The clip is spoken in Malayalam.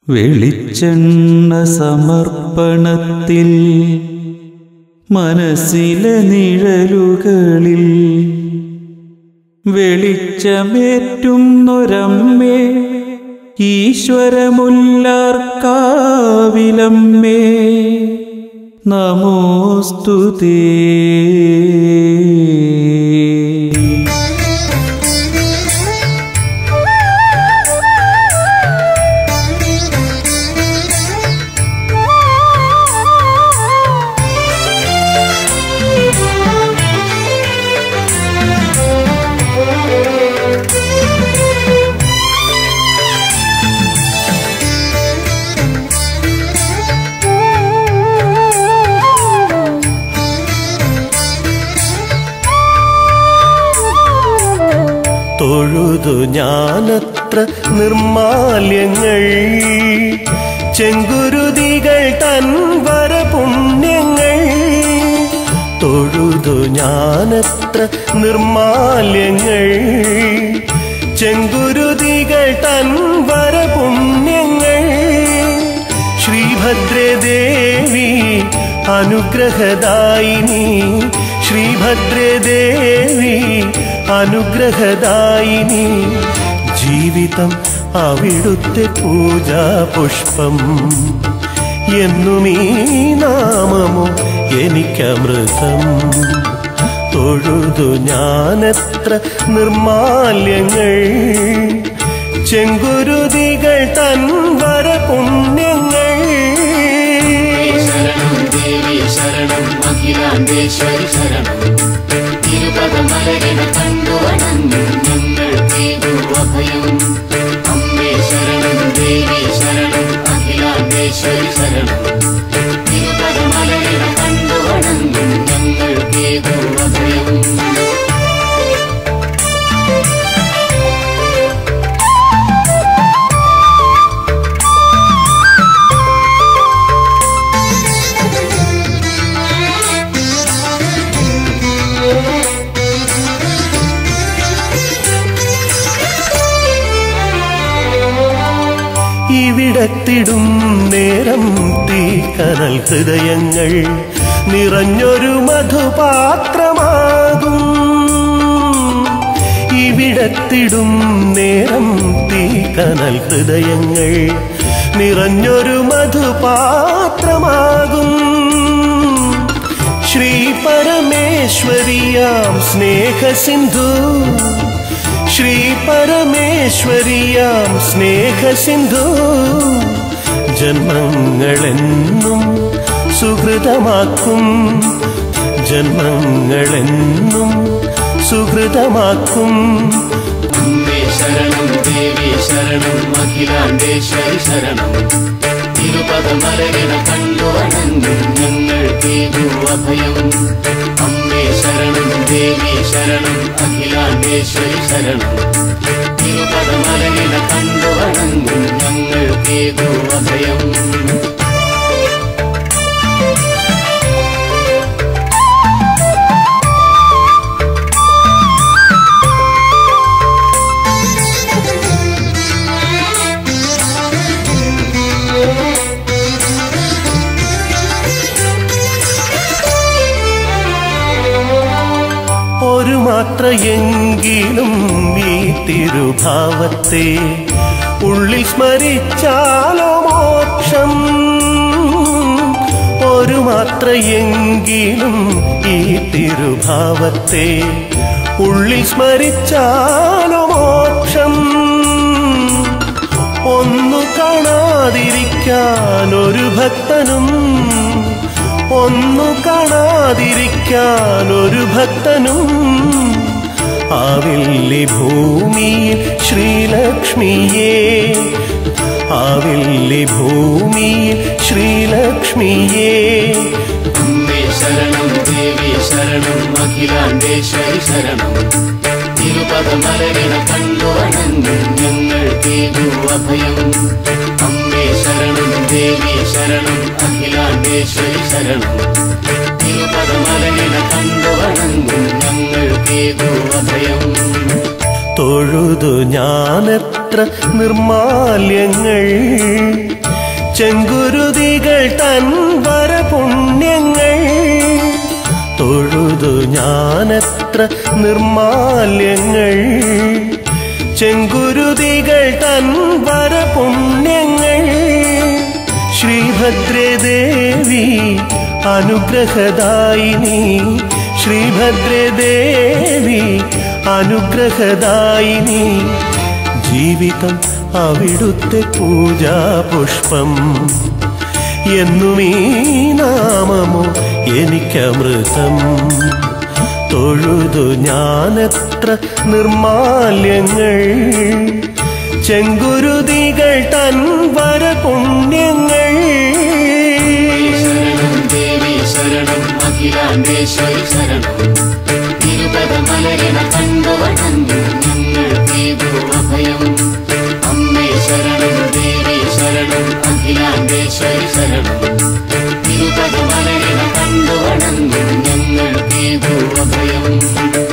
വെളിച്ചെണ്ണ സമർപ്പണത്തിൽ മനസ്സിലെ നിഴലുകളിൽ വെളിച്ചമേറ്റുന്നൊരമ്മേ ഈശ്വരമുല്ലാർക്കാവിലമ്മേ നമോസ്തുതേ തൊഴുതു ഞാനത്ര നിർമാല്യങ്ങൾ ചെങ്കുരുതികൾ തൻ വരപുണ്യങ്ങൾ തൊഴുതു ഞാനത്ര നിർമാല്യങ്ങൾ ചെങ്കുരുതികൾ തൻ വരപുണ്യങ്ങൾ ശ്രീഭദ്രദേവി അനുഗ്രഹദായിനി ശ്രീഭദ്രദേവി അനുഗ്രഹദായിനി ജീവിതം അവിടുത്തെ പൂജാ പുഷ്പം എന്നും ഈ നാമമോ എനിക്കമൃതം തൊഴുതു ഞാനെത്ര നിർമാല്യങ്ങൾ ചെങ്കുരുതികൾ തൻ വരപുണ്യങ്ങൾ ശരണം ദേവി ശരണം അഖിലാണ്ടേശ്വരി ശരണം തിരുപദമലരിന കണ്ടു വണങ്ങും ഞങ്ങൾ കേതു അഭയം അമ്മേ ശരണം ദേവി ശരണം അഖിലാണ്ടേശ്വരി ശരണം തിരുപദമലരിന കണ്ടു വണങ്ങും ഞങ്ങൾ കേതു അഭയം ഇവിടത്തിടും നേരം തീക്കനൽ ഹൃദയങ്ങൾ നിറഞ്ഞൊരു മധുപാത്രമാകും ഇവിടത്തിടും നേരം തീക്കനൽ ഹൃദയങ്ങൾ നിറഞ്ഞൊരു മധുപാത്രമാകും ശ്രീ പരമേശ്വരിയാം സ്നേഹസിന്ധു ശ്രീ പരമേശ്വരിയാം സ്നേഹസിന്ധു ജന്മങ്ങളെന്നും സുഹൃതമാക്കും ജന്മങ്ങളെന്നും സുഹൃതമാക്കും അമ്മേ ശരണം ദേവി ശരണം അഖിലാണ്ടേശ്വരി ശരണം തിരുപദമലരിന കണ്ടു വണങ്ങും ഞങ്ങൾ കേതു അഭയം അമ്മേ ശരണം ദേവി ശരണം അഖിലാണ്ടേശ്വരി ശരണം തിരുപദമലരിന കണ്ടു വണങ്ങും ഞങ്ങൾ കേതു അഭയം ഒരു മാത്രയെങ്കിലും ഈ തിരുഭാവത്തെ ഉള്ളിൽ സ്മരിച്ചാലോ മോക്ഷം ഒരു മാത്രയെങ്കിലും ഈ തിരുഭാവത്തെ ഉള്ളിൽ സ്മരിച്ചാലോ മോക്ഷം ഒന്നു കാണാതിരിക്കാൻ ഒരു ഭക്തനും ഒന്നു കാണാതിരിക്കാൻ ഒരു ഭക്തനും ആവില്ലി ഭൂമിയിൽ ശ്രീലക്ഷ്മിയേ ആവില്ലി ഭൂമിയിൽ ശ്രീലക്ഷ്മിയേ അമ്മേ ശരണം ദേവി ശരണം അഖിലാണ്ടേശ്വരി ശരണം തിരുപദമലരിന കണ്ടു വണങ്ങും ഞങ്ങൾ കേതു അഭയം അമ്മേ ശരണം ദേവി ശരണം അഖിലാണ്ടേശ്വരി ശരണം തിരുപദമലരിന കണ്ടു വണങ്ങും ഞങ്ങൾ കേതു അഭയം തൊഴുതു ഞാനെത്ര നിർമാല്യങ്ങൾ ചെങ്കുരുതികൾ തൻ വരപുണ്യങ്ങൾ തൊഴുതു ഞാനത്ര നിർമാല്യങ്ങൾ ചെങ്കുരുതികൾ തൻ വരപുണ്യങ്ങൾ ശ്രീഭദ്രദേവി അനുഗ്രഹദായിനി ശ്രീഭദ്രദേവി അനുഗ്രഹദായിനി ജീവിതം അവിടുത്തെ പൂജാപുഷ്പം എന്നും ഈ നാമമോ എനിക്കമൃതം തൊഴുതു ഞാനെത്ര നിർമാല്യങ്ങൾ ചെങ്കുരുതികൾ തൻ വരപുണ്യങ്ങൾ ശരണം ദേവി ശരണം അഖിലാണ്ടേശ്വരി ശരണം തിരുപദമലരണ കണ്ടു വണങ്ങും ഞങ്ങൾക്കേകു അഭയം അമ്മേ ശരണം ദേവി ശരണം അഖിലാണ്ടേശ്വരി ശരണം തിരുപദമലരണ കണ്ടു വണങ്ങും ഞങ്ങൾക്കേകു അഭയം